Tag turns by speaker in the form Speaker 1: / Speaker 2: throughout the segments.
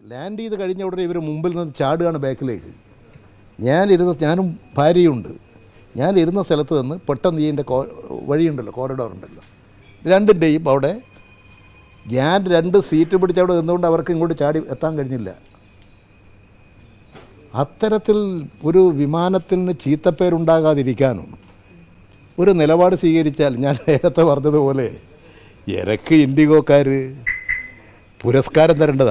Speaker 1: land ചെയ്ത് കഴിഞ്ഞ ഉടനെ ഇവർ മുമ്പിൽ നിന്ന് ചാടുകയാണ് ബാക്കിലേക്ക് ഞാനിരുന്ന ഞാനും ഭാര്യയുണ്ട് ഞാൻ ഇരുന്ന സ്ഥലത്ത് നിന്ന് പെട്ടെന്ന് ഇതിൻ്റെ കോ വഴിയുണ്ടല്ലോ കോറിഡോർ ഉണ്ടല്ലോ രണ്ടിൻ്റെയും അവിടെ ഞാൻ രണ്ട് സീറ്റ് പിടിച്ച് അവിടെ നിന്നുകൊണ്ട് അവർക്ക് ഇങ്ങോട്ട് ചാടി എത്താൻ കഴിഞ്ഞില്ല അത്തരത്തിൽ ഒരു വിമാനത്തിന് ചീത്തപ്പേരുണ്ടാകാതിരിക്കാനും ഒരു നിലപാട് സ്വീകരിച്ചാൽ ഞാൻ നേരത്തെ പറഞ്ഞതുപോലെ എനക്ക് ഇൻഡിഗോക്കാർ പുരസ്കാരം തരേണ്ടതാ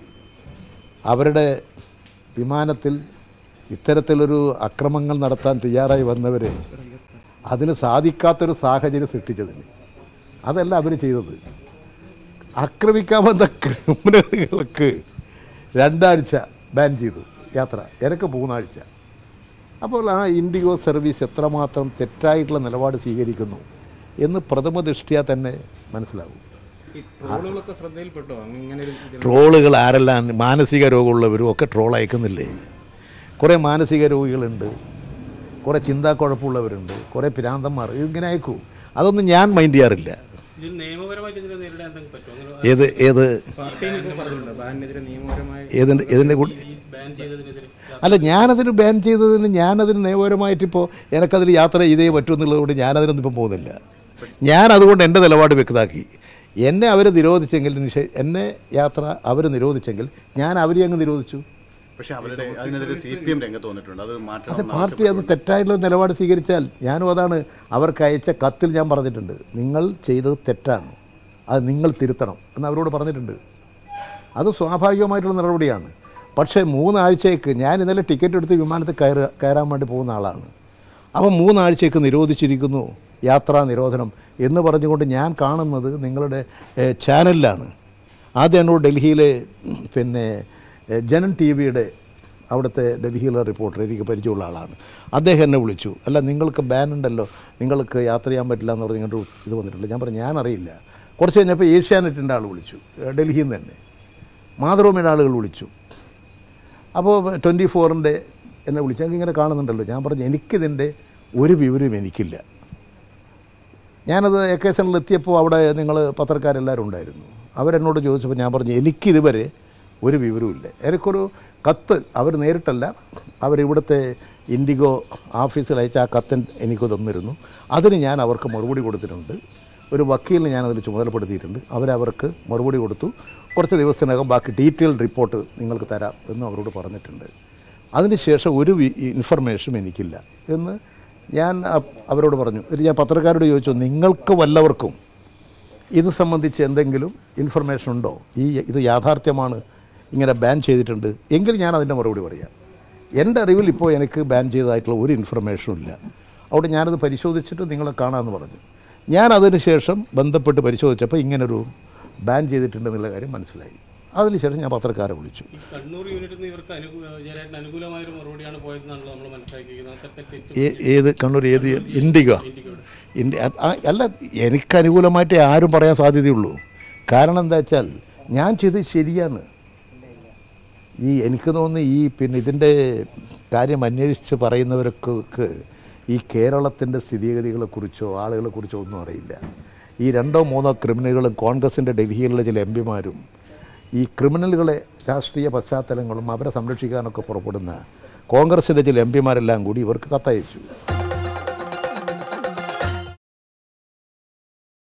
Speaker 1: അവരുടെ വിമാനത്തിൽ ഇത്തരത്തിലൊരു അക്രമങ്ങൾ നടത്താൻ തയ്യാറായി വന്നവർ അതിന് സാധിക്കാത്തൊരു സാഹചര്യം സൃഷ്ടിച്ചതിന് അതല്ല അവർ ചെയ്തത് ആക്രമിക്കാൻ വന്ന ക്രിമിനലുകൾക്ക് രണ്ടാഴ്ച ബാൻ ചെയ്തു യാത്ര എനിക്ക് മൂന്നാഴ്ച അപ്പോൾ ആ ഇൻഡിഗോ സർവീസ് എത്രമാത്രം തെറ്റായിട്ടുള്ള നിലപാട് സ്വീകരിക്കുന്നു എന്ന് പ്രഥമ ദൃഷ്ടിയ തന്നെ മനസ്സിലാവും
Speaker 2: ഈ ട്രോളുകളൊക്കെ ശ്രദ്ധയിൽപ്പെട്ടോ അങ്ങ് ഇങ്ങനെ ഒരു ഇതിന്
Speaker 1: ട്രോളുകൾ ആരെല്ലാം മാനസിക രോഗമുള്ളവരും ഒക്കെ ട്രോൾ അയക്കുന്നില്ലേ കുറേ മാനസിക രോഗികളുണ്ട് കുറേ ചിന്താക്കുഴപ്പമുള്ളവരുണ്ട് കുറേ പിരാന്തന്മാർ ഇങ്ങനെ അയക്കൂ അതൊന്നും ഞാൻ മൈൻഡ് ചെയ്യാറില്ല
Speaker 2: ഇതിൽ നിയമപരമായിട്ട് ഇതിനെ നേരിടാൻ എന്തെങ്കിലും പറ്റുമോ അങ്ങനെ
Speaker 1: ഏത് ഏത്
Speaker 2: പാർട്ടിയിൽ ഇപ്പോൾ പറഞ്ഞിട്ടുണ്ട് ബാനിനെതിരെ നിയമപരമായി
Speaker 1: ഏതിൻ്റെ ഏതിൻ്റെ കൂടി
Speaker 2: ഈ ബാൻ ചെയ്തതിനെതിരെ
Speaker 1: അല്ല ഞാനതിന് ബാൻ ചെയ്തതിന് ഞാനതിന് നിയമപരമായിട്ടിപ്പോൾ എനിക്കതിൽ യാത്ര ചെയ്തേ പറ്റൂ എന്നുള്ളതുകൊണ്ട് ഞാനതിനൊന്നും ഇപ്പം പോകുന്നില്ല ഞാൻ അതുകൊണ്ട് എൻ്റെ നിലപാട് വ്യക്തമാക്കി എന്നെ അവർ നിരോധിച്ചെങ്കിൽ നിഷേ എന്നെ യാത്ര അവർ നിരോധിച്ചെങ്കിൽ ഞാൻ അവരെ അങ്ങ് നിരോധിച്ചു
Speaker 3: പക്ഷെ അവരുടെ അതിനെതിരെ സി പി എം രംഗത്ത് വന്നിട്ടുണ്ട് അത്
Speaker 1: അത്
Speaker 3: മാറ്റണം
Speaker 1: പാർട്ടി അത് തെറ്റായിട്ടുള്ള നിലപാട് സ്വീകരിച്ചാൽ ഞാനും അതാണ് അവർക്ക് അയച്ച കത്തിൽ ഞാൻ പറഞ്ഞിട്ടുണ്ട് നിങ്ങൾ ചെയ്തത് തെറ്റാണ് അത് നിങ്ങൾ തിരുത്തണം എന്ന് അവരോട് പറഞ്ഞിട്ടുണ്ട് അത് സ്വാഭാവികമായിട്ടുള്ള നടപടിയാണ് പക്ഷേ മൂന്നാഴ്ചയ്ക്ക് ഞാൻ ഇന്നലെ ടിക്കറ്റ് എടുത്ത് വിമാനത്തിൽ കയറുക കയറാൻ വേണ്ടി പോകുന്ന ആളാണ് അപ്പം മൂന്നാഴ്ചയ്ക്ക് നിരോധിച്ചിരിക്കുന്നു യാത്രാ നിരോധനം എന്ന് പറഞ്ഞുകൊണ്ട് ഞാൻ കാണുന്നത് നിങ്ങളുടെ ഏഹ്, ചാനലിലാണ് ആദ്യം എന്നോട് ഡൽഹിയിലെ ഉം, പിന്നെ ഏഹ്, ജനൻ ടി വിയുടെ അവിടുത്തെ ഡൽഹിയിലെ റിപ്പോർട്ടർ എനിക്ക് പരിചയമുള്ള ആളാണ് അദ്ദേഹം എന്നെ വിളിച്ചു അല്ല നിങ്ങൾക്ക് ബാൻ ഉണ്ടല്ലോ നിങ്ങൾക്ക് യാത്ര ചെയ്യാൻ പറ്റില്ല എന്ന് പറഞ്ഞ് ഇങ്ങോട്ട് ഇത് വന്നിട്ടില്ല ഞാൻ പറഞ്ഞു ഞാനറിയില്ല കുറച്ച് കഴിഞ്ഞപ്പോൾ ഏഷ്യാനെറ്റിൻ്റെ ആൾ വിളിച്ചു ഏഹ്, ഡൽഹിയിൽ നിന്ന് തന്നെ മാതൃഭൂമിയുടെ ആളുകൾ വിളിച്ചു അപ്പോൾ ട്വൻറ്റി ഫോറിൻ്റെ എന്നെ വിളിച്ചു ഞങ്ങൾക്ക് ഇങ്ങനെ കാണുന്നുണ്ടല്ലോ ഞാൻ പറഞ്ഞു എനിക്കിതിൻ്റെ ഒരു വിവരവും എനിക്കില്ല ഞാനത് എ കെ സെനിൽ എത്തിയപ്പോൾ അവിടെ നിങ്ങൾ പത്രക്കാരെല്ലാവരും ഉണ്ടായിരുന്നു അവരെന്നോട് ചോദിച്ചപ്പോൾ ഞാൻ പറഞ്ഞു എനിക്കിതുവരെ ഒരു വിവരവുമില്ല എനിക്കൊരു കത്ത് അവർ നേരിട്ടല്ല അവരിവിടുത്തെ ഇൻഡിഗോ ഓഫീസിൽ അയച്ച ആ കത്ത് എനിക്ക് തന്നിരുന്നു അതിന് ഞാൻ അവർക്ക് മറുപടി കൊടുത്തിട്ടുണ്ട് ഒരു വക്കീലിനെ ഞാനതിൽ ചുമതലപ്പെടുത്തിയിട്ടുണ്ട് അവരവർക്ക് മറുപടി കൊടുത്തു കുറച്ച് ദിവസത്തിനകം ബാക്കി ഡീറ്റെയിൽഡ് റിപ്പോർട്ട് നിങ്ങൾക്ക് തരാം എന്ന് അവരോട് പറഞ്ഞിട്ടുണ്ട് അതിനുശേഷം ഒരു വി- ഇൻഫർമേഷനും എനിക്കില്ല എന്ന് ഞാൻ അ- അവരോട് പറഞ്ഞു എന്നിട്ട് ഞാൻ പത്രക്കാരോട് ചോദിച്ചു നിങ്ങൾക്ക് വല്ലവർക്കും ഇത് സംബന്ധിച്ച് എന്തെങ്കിലും ഇൻഫർമേഷൻ ഉണ്ടോ ഈ ഇത് യാഥാർത്ഥ്യമാണ് ഇങ്ങനെ ബാൻ ചെയ്തിട്ടുണ്ട് എങ്കിൽ ഞാൻ അതിൻ്റെ മറുപടി പറയാം എൻ്റെ അറിവിൽ ഇപ്പോൾ എനിക്ക് ബാൻ ചെയ്തതായിട്ടുള്ള ഒരു ഇൻഫർമേഷനും ഇല്ല അവിടെ ഞാനത് പരിശോധിച്ചിട്ട് നിങ്ങളെ കാണാമെന്ന് പറഞ്ഞു ഞാൻ അതിന് ശേഷം ബന്ധപ്പെട്ട് പരിശോധിച്ചപ്പോൾ ഇങ്ങനൊരു ബാൻ ചെയ്തിട്ടുണ്ടെന്നുള്ള കാര്യം മനസ്സിലായി അതിനുശേഷം ഞാൻ പത്രക്കാരെ വിളിച്ചു
Speaker 2: ഈ കണ്ണൂർ യൂണിറ്റിൽ നിന്ന് ഇവർക്ക് അനുകൂ ജയരാട്ടിന് അനുകൂലമായ ഒരു മറുപടിയാണ് പോയതെന്നാണല്ലോ നമ്മൾ മനസ്സിലാക്കിയിരിക്കുന്നത് അതൊക്കെ തെറ്റ്
Speaker 1: ഏ- ഏത് കണ്ണൂർ ഏത് ഇൻഡിഗോ
Speaker 2: ഇന്ത്യക്കോട്
Speaker 1: ഇന്ത്യ അ- ആ- അല്ല എനിക്ക് അനുകൂലമായിട്ടേ ആരും പറയാൻ സാധ്യതയുള്ളൂ കാരണം എന്താ വെച്ചാൽ ഞാൻ ചെയ്തത് ശരിയാണ് ഈ എനിക്ക് തോന്നുന്നു ഈ പിന്നെ ഇതിൻ്റെ കാര്യം അന്വേഷിച്ച് പറയുന്നവർക്ക് ഈ കേരളത്തിൻ്റെ സ്ഥിതിഗതികളെക്കുറിച്ചോ ആളുകളെക്കുറിച്ചോ ഒന്നും അറിയില്ല ഈ രണ്ടോ മൂന്നോ ക്രിമിനലുകളും കോൺഗ്രസിൻ്റെ ഡൽഹിയിലുള്ള ചില എം പിമാരും ഈ ക്രിമിനലുകളെ രാഷ്ട്രീയ പശ്ചാത്തലങ്ങളും അവരെ സംരക്ഷിക്കാനൊക്കെ പുറപ്പെടുന്ന കോൺഗ്രസിൻ്റെ ചില എം പിമാരെല്ലാം കൂടി ഇവർക്ക് കത്തയച്ചു